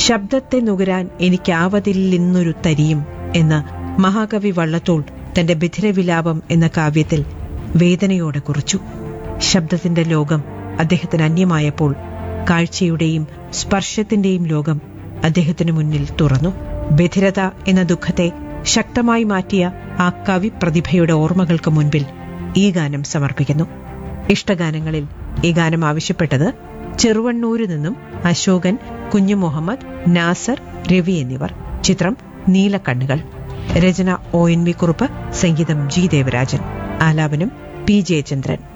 ശബ്ദത്തെ നുകരാൻ എനിക്കാവതില്ലെന്നൊരു തരിയും എന്ന് മഹാകവി വള്ളത്തോൾ തന്റെ ബധിരവിലാപം എന്ന കാവ്യത്തിൽ വേദനയോടെ കുറിച്ചു ശബ്ദത്തിന്റെ ലോകം അദ്ദേഹത്തിന് അന്യമായപ്പോൾ കാഴ്ചയുടെയും സ്പർശത്തിന്റെയും ലോകം അദ്ദേഹത്തിന് മുന്നിൽ തുറന്നു ബധിരത എന്ന ദുഃഖത്തെ ശക്തമായി മാറ്റിയ ആ കവി പ്രതിഭയുടെ ഓർമ്മകൾക്ക് മുൻപിൽ ഈ ഗാനം സമർപ്പിക്കുന്നു ഇഷ്ടഗാനങ്ങളിൽ ഈ ഗാനം ആവശ്യപ്പെട്ടത് ചെറുവണ്ണൂരിൽ നിന്നും അശോകൻ കുഞ്ഞു മുഹമ്മദ് നാസർ രവി എന്നിവർ ചിത്രം നീലക്കണ്ണുകൾ രചന ഒ എൻ വി കുറുപ്പ് സംഗീതം ജി ദേവരാജൻ ആലാപനം പി ജയചന്ദ്രൻ